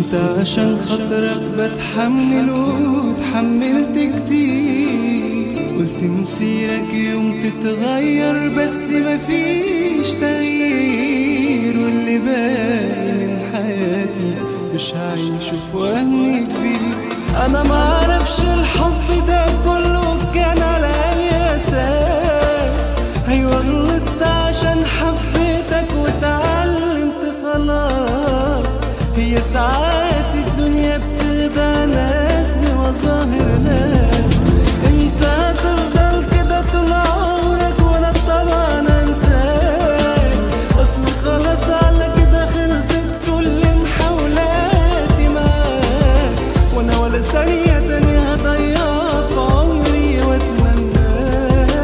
كنت عشان خاطرك بتحمل وتحملت كتير قلت مسيرك يوم تتغير بس مفيش تغيير واللي باقي من حياتي مش هعيشه في وهم كبير انا معرفش الحب ده كله كان على اي اساس ايوه غلطت عشان حبيتك واتعلمت خلاص هي ساعات الدنيا بتخدع ناس بمظاهر ناس انت هتفضل كده طول عمرك وانا طبعا انساك اصل خلاص على كده خلصت كل محاولاتي معاك وانا ولا ثانية تانية هضيعها في عمري واتمناك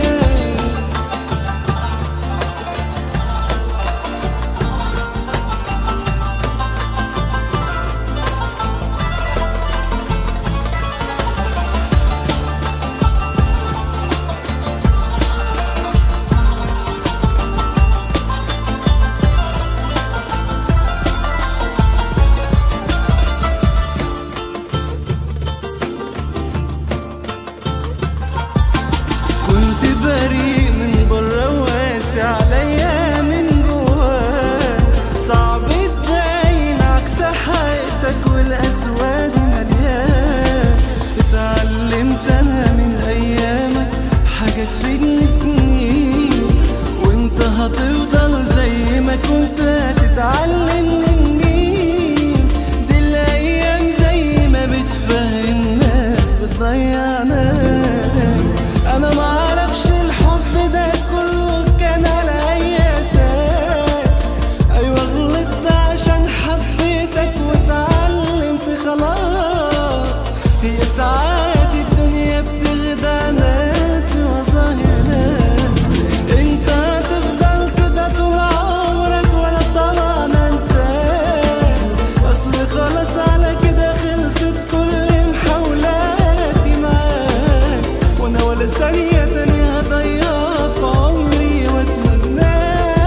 كنت بريء من بره واسع عليا من جواه صعب تبين عكس حقيقتك والاسواد مليان اتعلمت انا من ايامك حاجة تفيدني سنين وانت هتفضل زي ما كنت هتتعلم مني دي الايام زي ما بتفهم ناس بتضيع ناس انا معرفش الحب ده كله كان على اي اساس ايوه غلطت عشان حبيتك واتعلمت خلاص هي ساعات الدنيا بتخدع ناس بمظاهر ناس انت هتفضل كده طول عمرك وانا طبعا انساك اصل خلاص على كده خلصت كل محاولاتي معاك وانا ولا ثانية تانية هضيعها في عمري واتمناك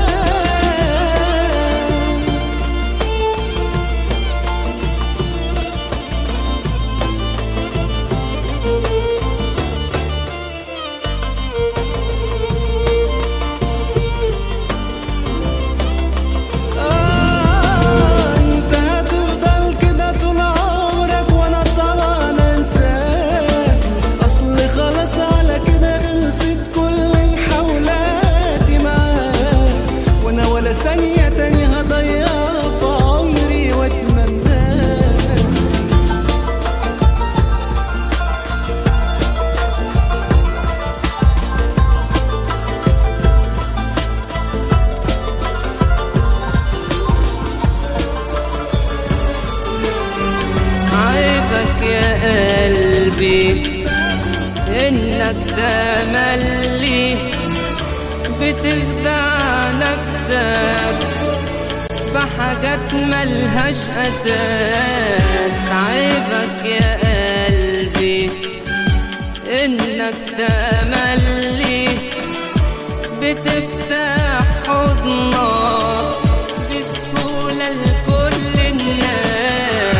آه انت هتفضل كده طول عمرك وانا طبعا انساك اصل خلاص على كده خلصت كل محاولاتي معاك وانا ولا ثانية تانية هضيعها في عمري واتمناك عيبك يا قلبي انك تملي بتخدع نفسك بحاجات ملهاش اساس عيبك يا قلبي انك تملي بتفتح حضنك بسهولة لكل الناس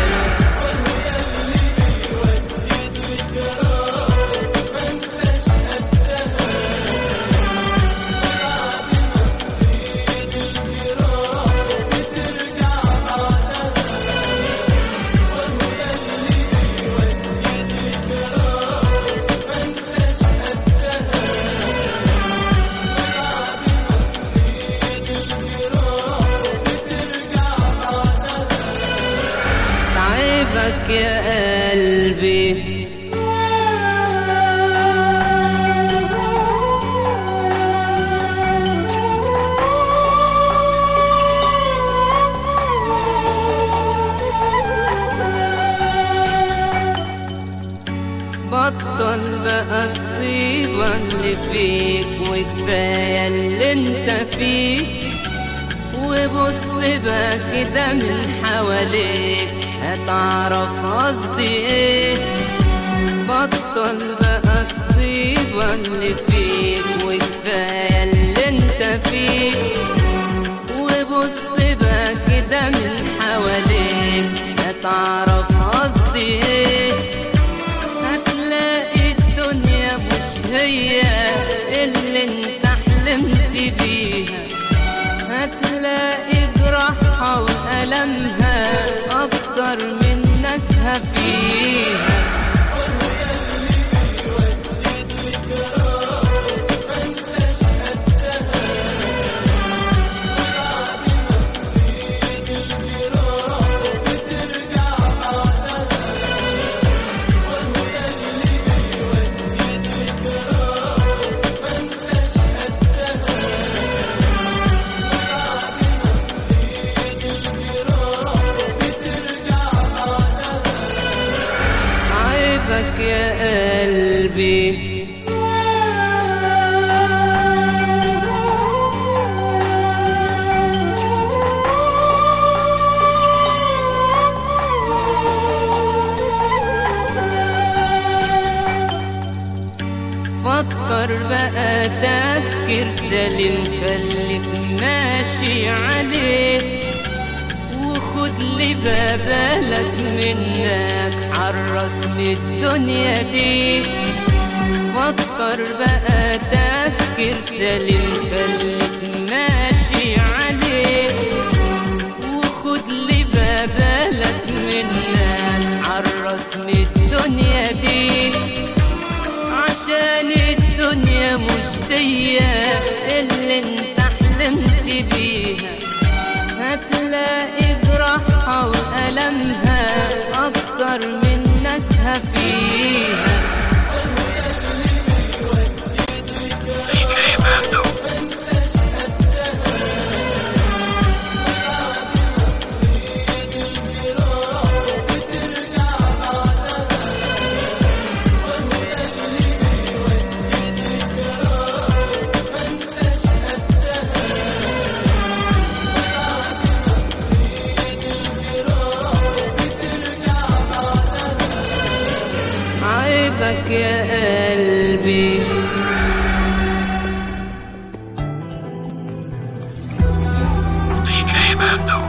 تعبك يا قلبي بطل بقى الطيبة اللي فيك وكفاية اللي انت فيه وبص بقى كده من حواليك هتعرف قصدي ايه بطل بقى الطيبة اللي فيك وكفاية اللي انت فيه وبص بقى كده من حواليك تعرف قصدي ايه هتلاقي الدنيا مش هي اللي انت حلمت بيها هتلاقي جراحها وألمها أكتر من ناسها فيها عيبك يا قلبي فكر بقى تفكير سليم خليك ماشي عليه وخد لي بالك منك حرص من الدنيا دي فكر بقى تفكير سليم خليك ماشي عليه وخد لي بالك منك حرص من الدنيا دي عشان الدنيا مش دي اللي انت حلمت بيها هتلاقي جراحها وألمها أكتر من ناسها فيها DK Mando. عيبك يا قلبي DK Mando.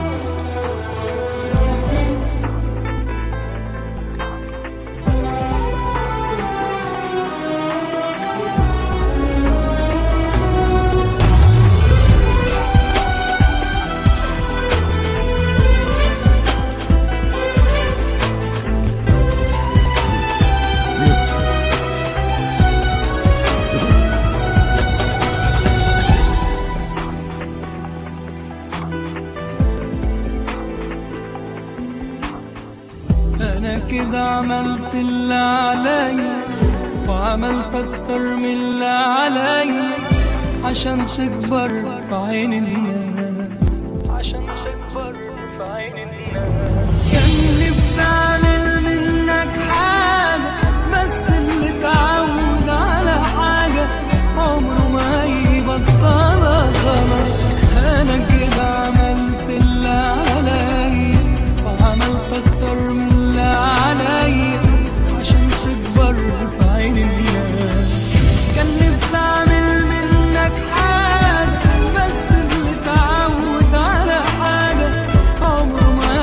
انا كده عملت اللي عليا وعملت اكتر من اللي عليا عشان تكبر في عين الناس عشان تكبر في عين الناس كان نفسي اعمل منك حاجة بس اللي اتعود على حاجة عمره ما هيبطلها خلاص انا كده عملت اللي عليا وعملت اكتر من اللي عليا عشان تكبر في عين الناس كان نفسي اعمل منك حاجة بس اللي اتعود على حاجة عمره ما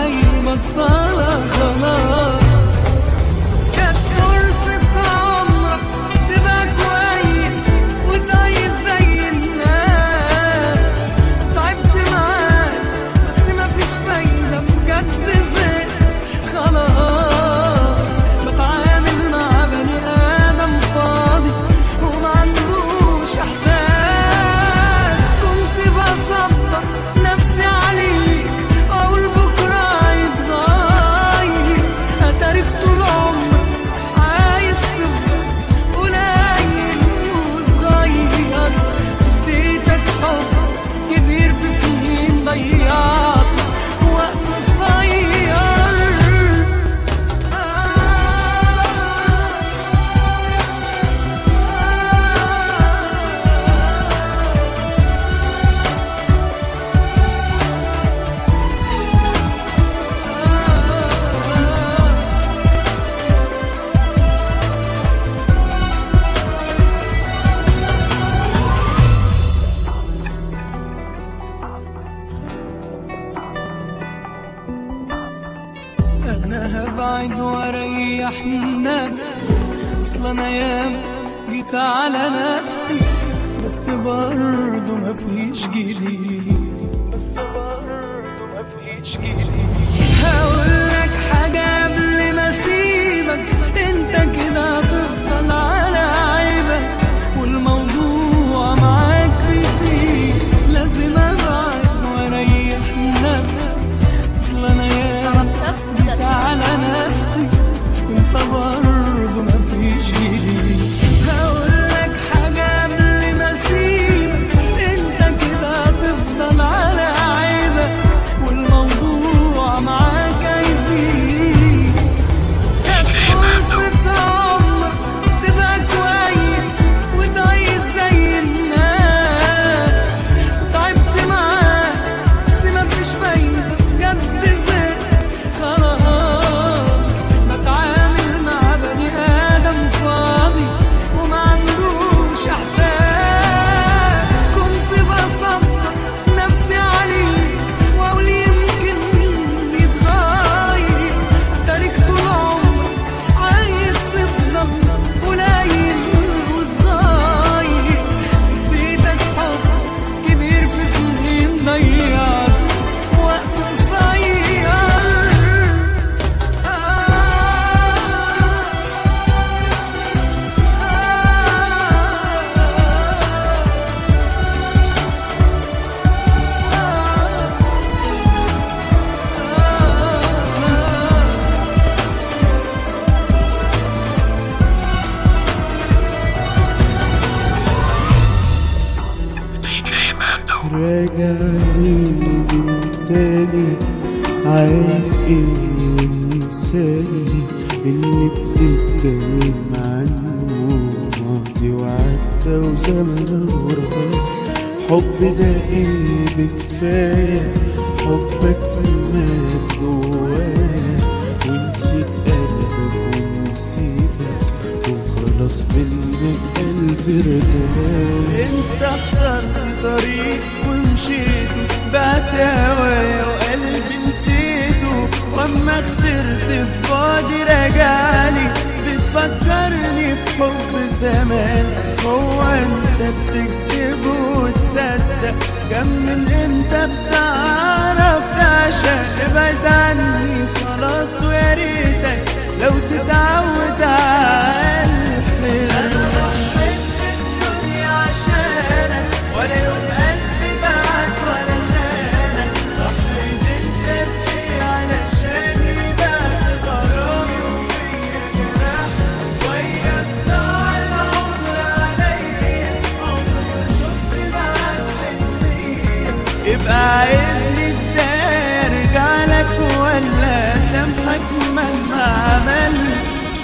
انا هبعد واريح من نفسي اصل انا ياما جيت على نفسي بس برضه مفيش جديد هقولك حاجة قبل ما اسيبك انت كده هتفضل على عيبك والموضوع معاك بيزيد لازم ابعد واريح نفسي اصل انا ياما جيت على نفسي وانت برضه مفيش جديد هقولك حاجة قبل ما اسيبك انت كده هتفضل على عيبك والموضوع معاك هيزيد فرصة عمرك تبقى كويس وتعيش زي الناس تعبت معاك بس مفيش فايدة بجد زهقت خلاص بتعامل مع بني آدم فاضي وما عندوش إحساس كنت بصبر نفسي عليه وأقول يمكن يتغير تاريخ طول عمرك عايز تفضل قليل وصغير اديتك حب كبير في سنين ضيعت وقت قصير DJ Mando. راجع لي من تاني عايز ايه انساني اللي بتتكلم عنه ماضي وعدى وزمن وراه حب ده ايه بكفاية حبك مات جوايا ونسيت قلبك ونسيتك وخلاص منك قلبي ارتاح انت اخترت طريق ومشيته بعت هوايا وقلبي نسيته واما خسرت في بعدي رجعلي بتفكرني بحب زمان هو انت بتكذب وتصدق كم من انت بتعرف تعشق ابعد عني خلاص ويا ريتك لو تتعود على الحلم الدنيا عشانك ولا يوم قلبي بعد ولا خانك ضحيت انت بإيه علشاني بعد غرامي وفيا جراح وياك ضاع العمر عليا عمري ما شفت معاك حنية يبقى عايزني ازاي ارجع لك ولا سامحك مهما عملت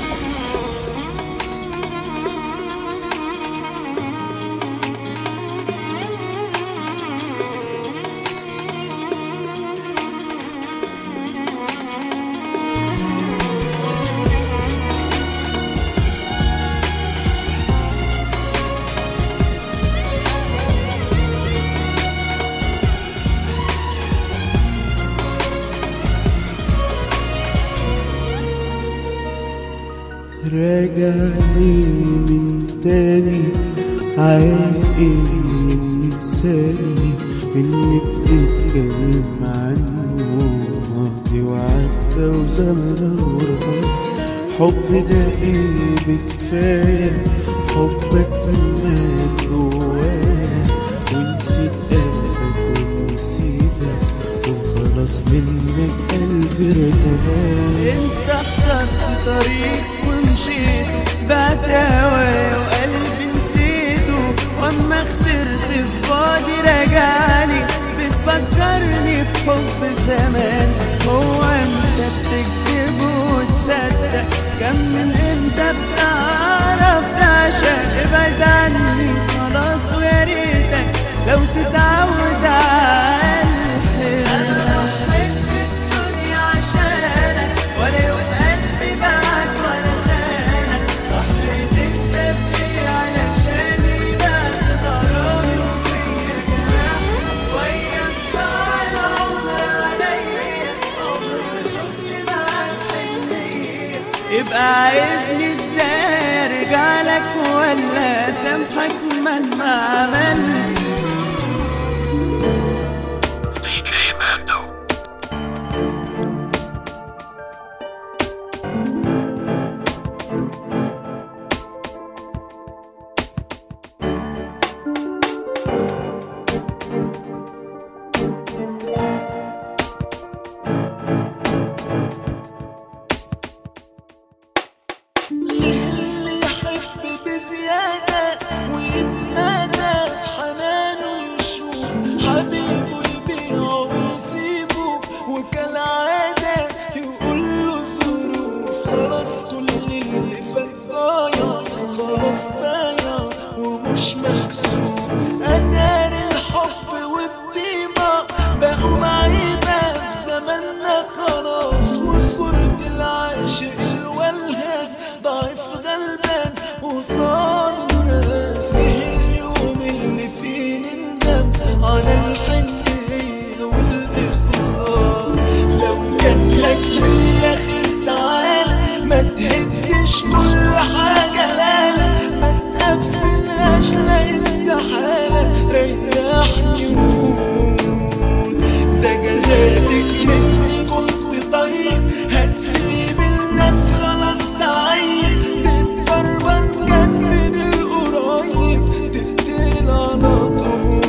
راجع لي من تاني عايز ايه انساني اللي بتتكلم عنه ماضي وعدى وزمن وراه حب ده ايه بكفاية حبك مات جوايا ونسيت قلبك ونسيتك وخلاص منك قلبي ارتاح انت اخترت طريق ومشيته بعت هوايا وقلبي نسيته واما خسرت في بعدي رجعلي بتفكرني بحب زمان هو انت بتكذب وتصدق كم من انت بتعرف تعشق ابعد عني خلاص ويا ريتك لو تتعود على الحلم انا ضحيت بالدنيا عشانك ولا يوم قلبي بعد ولا خانك ضحيت انت بايه علشاني بعد غرامي وفيا جراح وياك ضاع العمر عليا عمري ما شفت معاك يبقى عايزني ازاي ارجع لك ولا سامحك مهما عملت DJ Mando. اللي يحب بزيادة ويتمادى في حنانه يشوف حبيبه يبيعه ويسيبه وكالعادة يقول له ظروف خلاص كل اللي فات ضايع خلاص ضايع ومش مكسور أدار الحب والطيبة بقوا معيبة في زماننا خلاص وصورة العاشق الولهان ضعيف غلبان وصار الناس جه اليوم اللي فيه نندم على الحنية والإخلاص لو كان لك في الآخر تعال ما تهدش كل حاجة لا لا ما تقفلهاش لا استحالة ريحني وقول ده جزاتك مني كنت طيب هتسيب الناس خلاص تعيب تتبربر جد من القريب تقتل على طول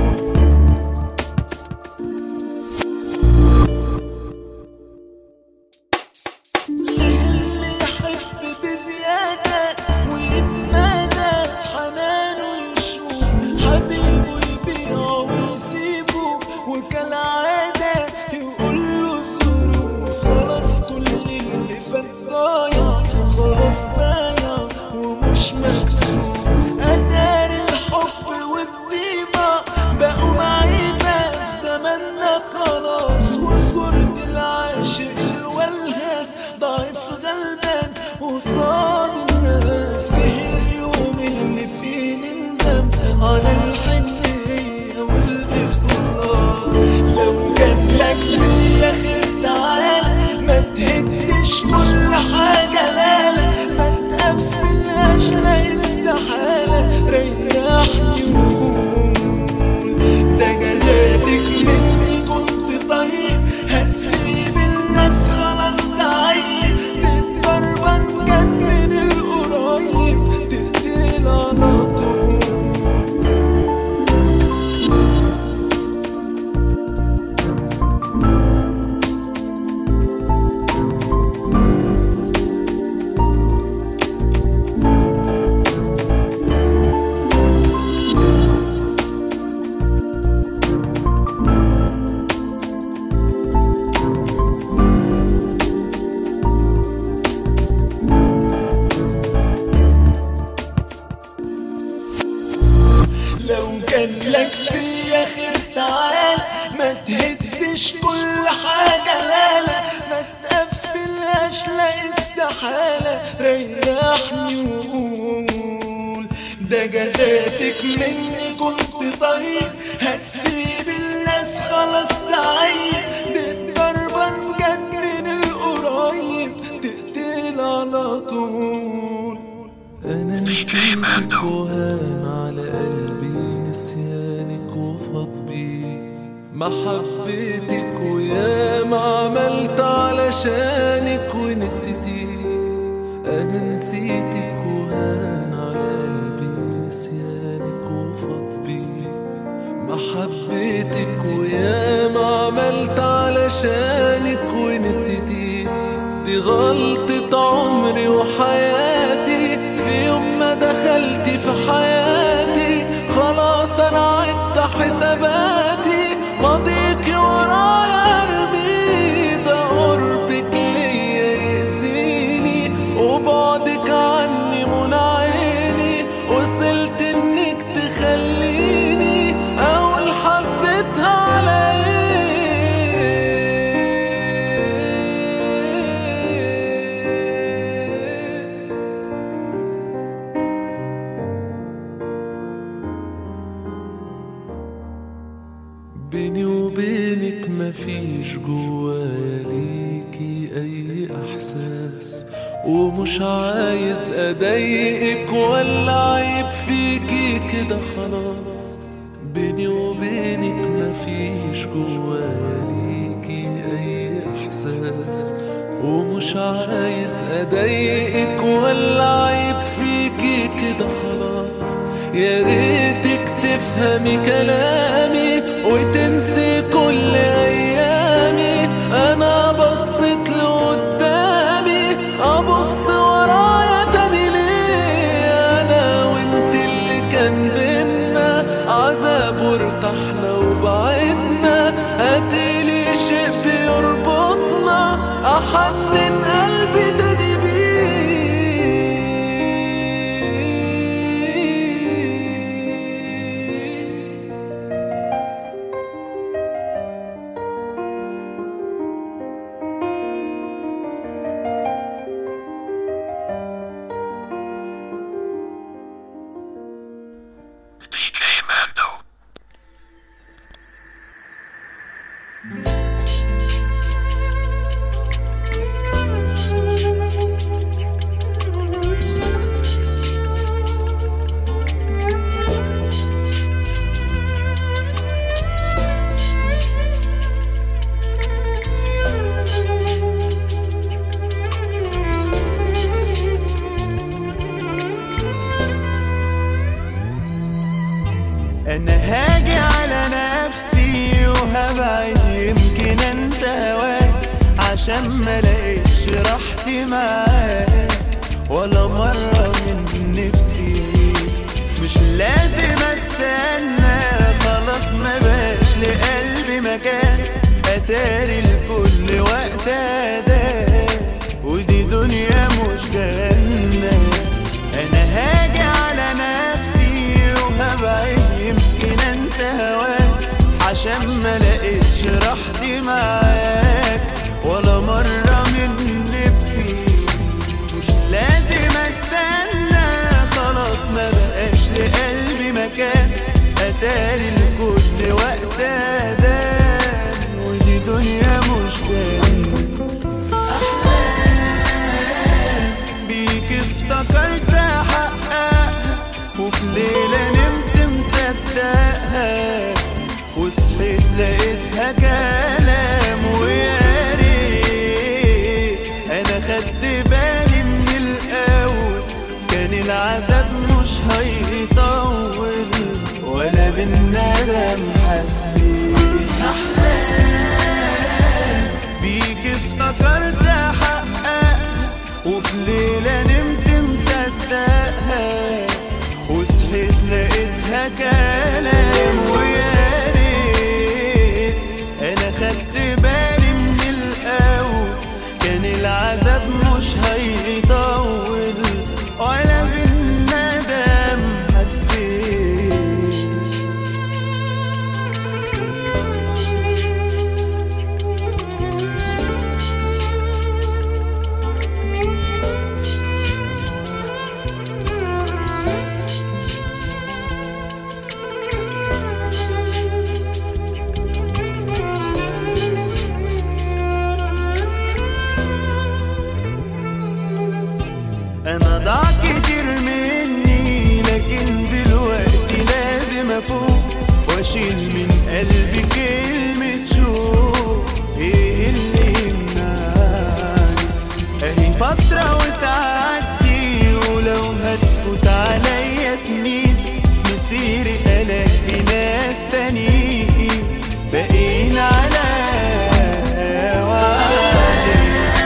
اللي يحب بزيادة ويتمادى في حنانه يشوف حبيبه يبيعه ويسيبه وكالعادة يقول له ظروف خلاص كل اللي فات ضايع خلاص ضايع ومش مكسور أدار الحب والطيبة بقوا معيبة في زماننا خلاص وصورة العاشق الولهان ضعيف غلبان وصاد الناس جه اليوم اللي فيه نندم على الحنية والإخلاص لو كان لك في الآخر تعال ما تهدش كل حاجة لا لا ما تقفلهاش لا استحالة ريحني وقول ده جزاتك مني كنت طيب هتسيب الناس خلاص تعيب تتبربر جد من القريب تقتل على طول لو كان لك في الاخر تعال ما تهدش كل حاجة لا لا ما تقفلهاش لا استحالة ريحني وقول ده جزاتك مني كنت طيب هتسيب الناس خلاص تعيب تتضربن جد من القريب تقتل على طول أنا نسيتك Mando. وهان على قلبي نسيانك وفاض بيه محبتك ويا ما عملت علشانك ونسيتي أنا نسيتك وهان على قلبي نسيانك وفاض بيه محبتك ويا ما عملت علشانك ونسيتي دي غلطة عمري وحياتي في يوم ما دخلتي في حياتي خلاص انا عدت حساباتي ماضيكي ورايا ارمي ده قربك ليا يأذيني وبعدك عني منى عيني وصلت انك تخليني اول حبيتها على ايه بيني وبينك مفيش جوايا ليكي اي احساس ومش عايز اضايقك ولا عيب فيكي كده خلاص بيني وبينك مفيش جوايا ليكي اي احساس ومش عايز اضايقك ولا عيب فيكي كده خلاص يا ريتك تفهمي كلامي وتنسي كل ايامي انا بصيت لقدامي ابص ورايا تاني ليه انا وانت اللي كان بينا عذاب وارتحنا وبعدنا هاتيلي شيء بيربطنا احنن قلبي تاني بيه DJ Mando. انا هاجي على نفسي وهبعد يمكن انسى هواك عشان ما لقيتش راحتي معاك ولا مرة من نفسي مش لازم استنى خلاص ما بقاش لقلبي مكان اتاري لكل وقت اداه ودي دنيا مش جنة انا هاجي على نفسي وهبعد يمكن انسى هواك عشان ما لقيتش راحتي معاك ولا مرة من نفسي مش لازم استنى خلاص ما بقاش لقلبي مكان اتاري لكل وقت ادان ودي دنيا مش جنة بيك افتكرت احققها وفي ليلة نمت مصدقها وصحيت لقيتها كلام ويا ريت انا خدت بالي من الاول كان العذاب مش هيطول ولا بالندم حسيت احلام بيك افتكرت احققها وفي ليلة نمت مصدقها وصحيت لقيتها كلام ويا ريت انا خدت بالي من الاول كان العذاب مش هيطول ولا بالندم حسيت انا ضاع كتير مني لكن دلوقتي لازم افوق واشيل من قلبي كلمة شوق ايه اللي يمنعني اهي فترة وتعدي ولو هتفوت عليا سنين مسيري الاقي ناس تانيين باقيين على وعدي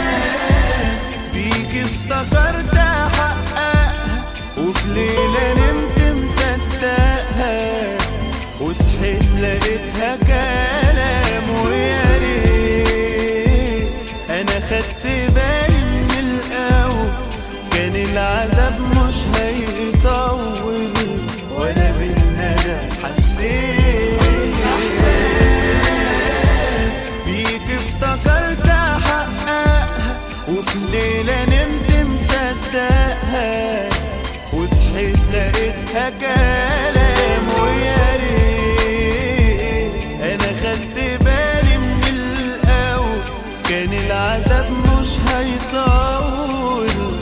بيك افتكرت احققها وفي ليلة نمت مصدقها وصحيت لقيتها كلام ويا ريت انا خدت بالي من الاول كان العذاب مش هيطول ولا بالندم حسيت بيك افتكرت احققها وفي ليلة نمت مصدقها وصحيت لقيتها كلام ويا ريت انا خدت بالي من الاول كان العذاب مش هيطول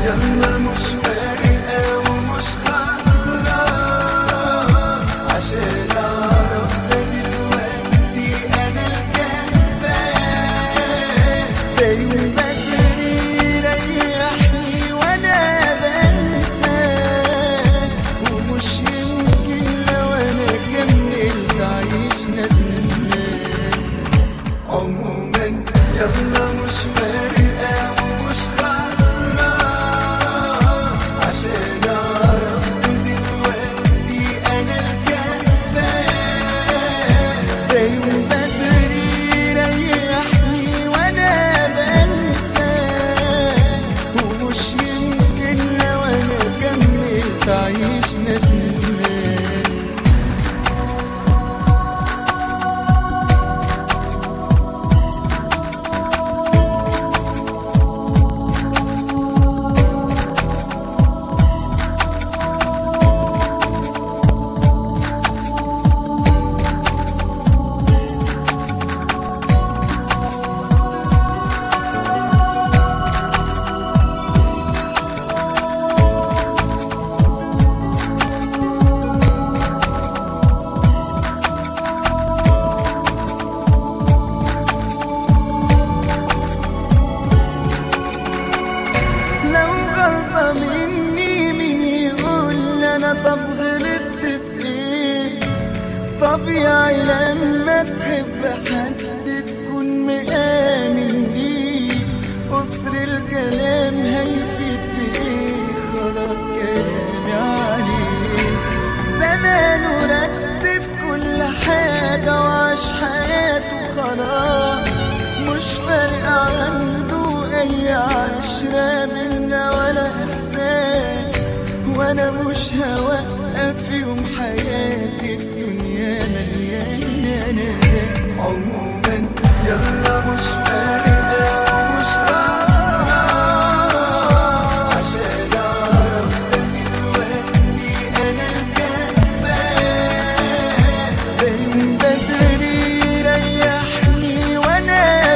يلا مش فارقة ومش خسران عشان أعرف ده دلوقتي أنا الكسبان دايم بدري يريحني وأنا بنساه ومش يمكن لو أنا كملت أعيش ندمان عموما يلا مش فارقة ومش خسران عشان أعرف دلوقتي أنا الكسبان دايما بدري يريحني وأنا بنساه ومش يمكن لو أنا كملت أعيش ندمان لو غلطة مني مين يقول انا طب غلطت في ايه طبيعي لما تحب حد تكون مآمن ليه قصر الكلام هيفيد بايه خلاص كلامي عليه زمانه رتب كل حاجة وعاش حياته خلاص مش فارقة عنده أي عشرة منا ولا إحساس وأنا مش هوقف يوم حياتي الدنيا مليانة ناس عموما يلا مش فارقة ومش خسران عشان أعرف ده دلوقتي أنا الكسبان من بدري يريحني وأنا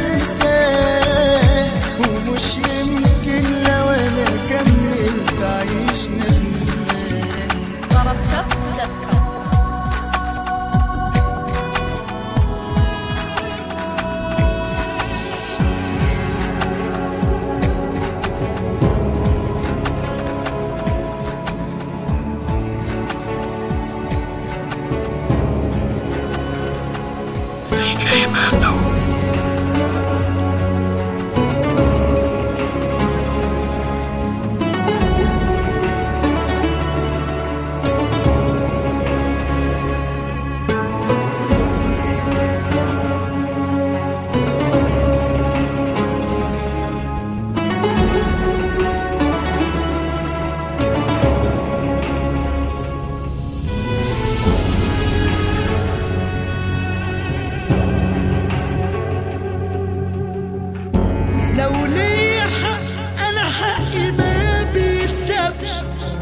بنساه ومش يمكن لو أنا كملت أعيش ندمان ضربت تذكر DJ Mando. لو ليا حق انا حقي ما بيتسابش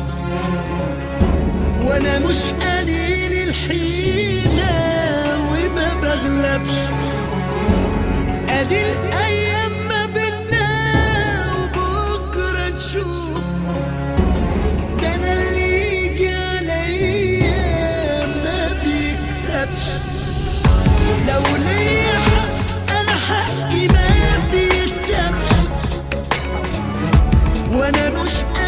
وانا مش قليل الحيلة وما بغلبش ادي الايام ما بينا وبكرة نشوف ده انا اللي يجي عليا ما بيكسبش لو ليا حق انا حقي ما بيتسابش وانا مش